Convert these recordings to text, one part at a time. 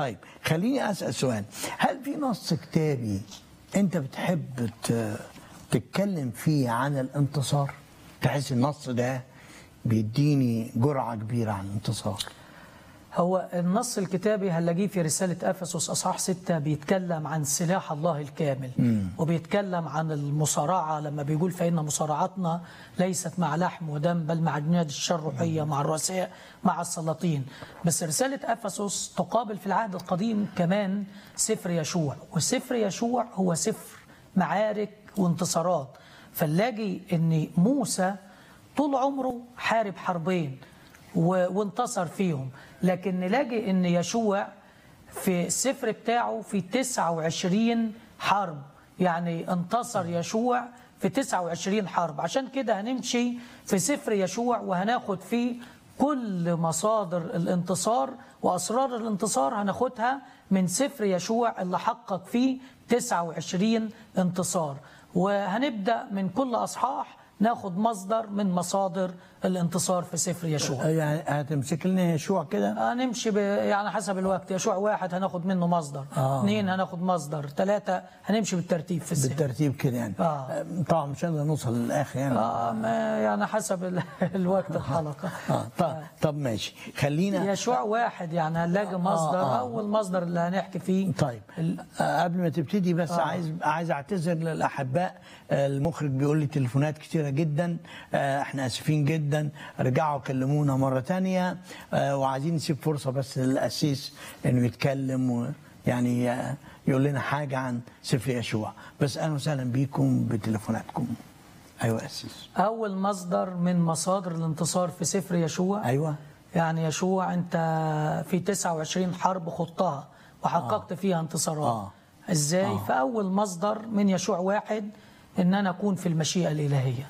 طيب خليني اسال سؤال هل في نص كتابي انت بتحب ت- تتكلم فيه عن الانتصار تحس النص ده بيديني جرعه كبيره عن الانتصار هو النص الكتابي هنلاقيه في رسالة أفسس أصحاح ستة بيتكلم عن سلاح الله الكامل وبيتكلم عن المصارعة لما بيقول فإن مصارعتنا ليست مع لحم ودم بل مع جناد الشر الروحية مع الرؤساء مع السلاطين بس رسالة أفسس تقابل في العهد القديم كمان سفر يشوع وسفر يشوع هو سفر معارك وانتصارات فنلاقي ان موسى طول عمره حارب حربين و- وانتصر فيهم لكن نلاقي ان يشوع في السفر بتاعه في 29 حرب يعني انتصر يشوع في 29 حرب عشان كده هنمشي في سفر يشوع وهناخد فيه كل مصادر الانتصار وأسرار الانتصار هناخدها من سفر يشوع اللي حقق فيه 29 انتصار وهنبدأ من كل أصحاح ناخد مصدر من مصادر الانتصار في سفر يشوع يعني هتمسك لنا يشوع كده هنمشي ب... يعني حسب الوقت يشوع واحد هناخد منه مصدر آه. اثنين هناخد مصدر ثلاثة هنمشي بالترتيب في السفر بالترتيب كده يعني آه. طبعا مش هنقدر نوصل للاخر يعني آه ما يعني حسب ال... الوقت الحلقة اه طب طب ماشي خلينا يشوع واحد يعني هنلاقي مصدر آه. أول مصدر اللي هنحكي فيه طيب ال- آه، قبل ما تبتدي بس آه. عايز عايز اعتذر للاحباء آه، المخرج بيقول لي تليفونات كتيره جدا آه، احنا اسفين جدا رجعوا كلمونا مره تانية آه، وعايزين نسيب فرصه بس للاسيس انه يتكلم و يعني آه، يقول لنا حاجه عن سفر يشوع بس اهلا وسهلا بيكم بتليفوناتكم ايوه يا اسيس أول مصدر من مصادر الانتصار في سفر يشوع ايوه يعني يشوع أنت في 29 حرب خضتها وحققت فيها انتصارات آه. إزاي؟ آه. فأول مصدر من يشوع واحد إن أنا أكون في المشيئة الإلهية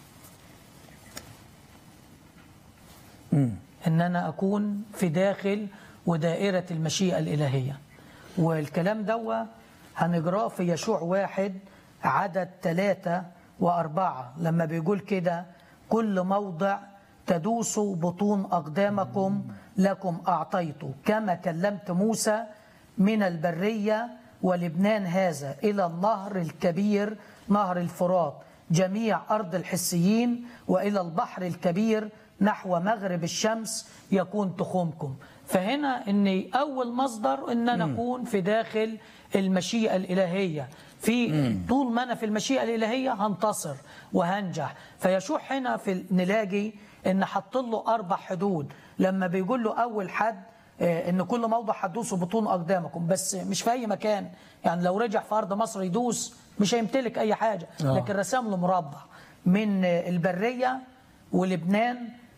إن أنا أكون في داخل ودائرة المشيئة الإلهية والكلام دوا هنجراه في يشوع واحد عدد ثلاثة وأربعة لما بيقول كده كل موضع تدوس بطون أقدامكم لكم أعطيت كما كلمت موسى من البرية ولبنان هذا إلى النهر الكبير نهر الفرات جميع أرض الحسيين وإلى البحر الكبير نحو مغرب الشمس يكون تخومكم فهنا ان اول مصدر ان انا اكون في داخل المشيئه الالهيه في طول ما انا في المشيئه الالهيه هنتصر وهنجح فيشوع هنا في نلاقي ان حط له اربع حدود لما بيقول له اول حد آه، ان كل موضع هتدوسوا بطون اقدامكم بس مش في اي مكان يعني لو رجع في ارض مصر يدوس مش هيمتلك اي حاجه آه. لكن رسم له مربع من آه، البريه ولبنان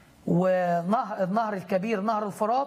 ونهر النهر الكبير نهر الفرات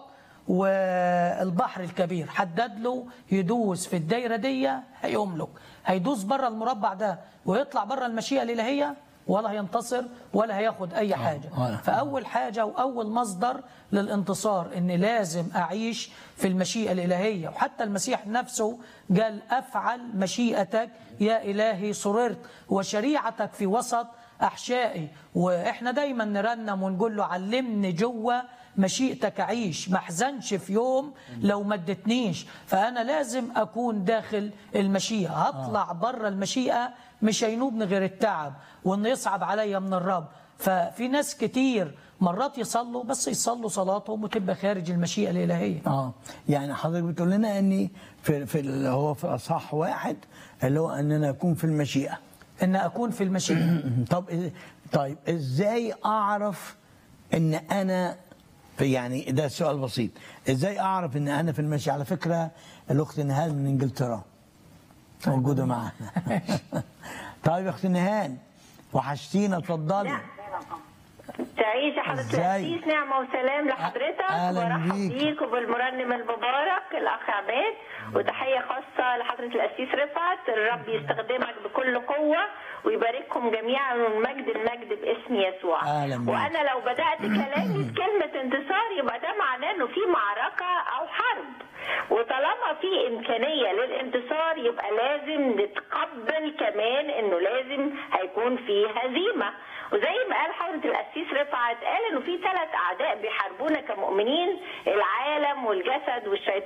والبحر الكبير حدد له يدوس في الدايره دي هيملك هيدوس بره المربع ده ويطلع بره المشيئه الالهيه ولا هينتصر ولا هياخد اي حاجه ولا. فاول حاجه واول مصدر للانتصار ان لازم اعيش في المشيئه الالهيه وحتى المسيح نفسه قال افعل مشيئتك يا الهي سررت وشريعتك في وسط احشائي واحنا دايما نرنم ونقول له علمني جوه مشيئتك اعيش ما احزنش في يوم لو ما ادتنيش فانا لازم اكون داخل المشيئه هطلع بره المشيئه مش هينوبني غير التعب وان يصعب عليا من الرب ففي ناس كتير مرات يصلوا بس يصلوا صلاتهم وتبقى خارج المشيئه الالهيه اه يعني حضرتك بتقول لنا اني في في ال- هو في اصح واحد اللي هو اننا اكون في المشيئه ان اكون في المشيئه طب إز- طيب ازاي اعرف ان انا في يعني ده سؤال بسيط ازاي اعرف ان انا في المشي على فكره الاخت نهال من انجلترا موجوده معانا طيب يا اخت نهال وحشتينا اتفضلي تعيش يا حضرة إزاي؟ القسيس نعمة وسلام لحضرتك أهلاً وبرحب بيك. بيك وبالمرنم المبارك الأخ عماد وتحية خاصة لحضرة القسيس رفعت الرب يستخدمك بكل قوة ويبارككم جميعا والمجد المجد باسم يسوع أهلاً بيك. وأنا لو بدأت كلامي بكلمة انتصار يبقى ده معناه إنه في معركة أو حرب وطالما في إمكانية للانتصار يبقى لازم نتقبل كمان إنه لازم هيكون في هزيمة وزي ما قال حضرة القسيس رفعت قال انه في ثلاث اعداء بيحاربونا كمؤمنين العالم والجسد والشيطان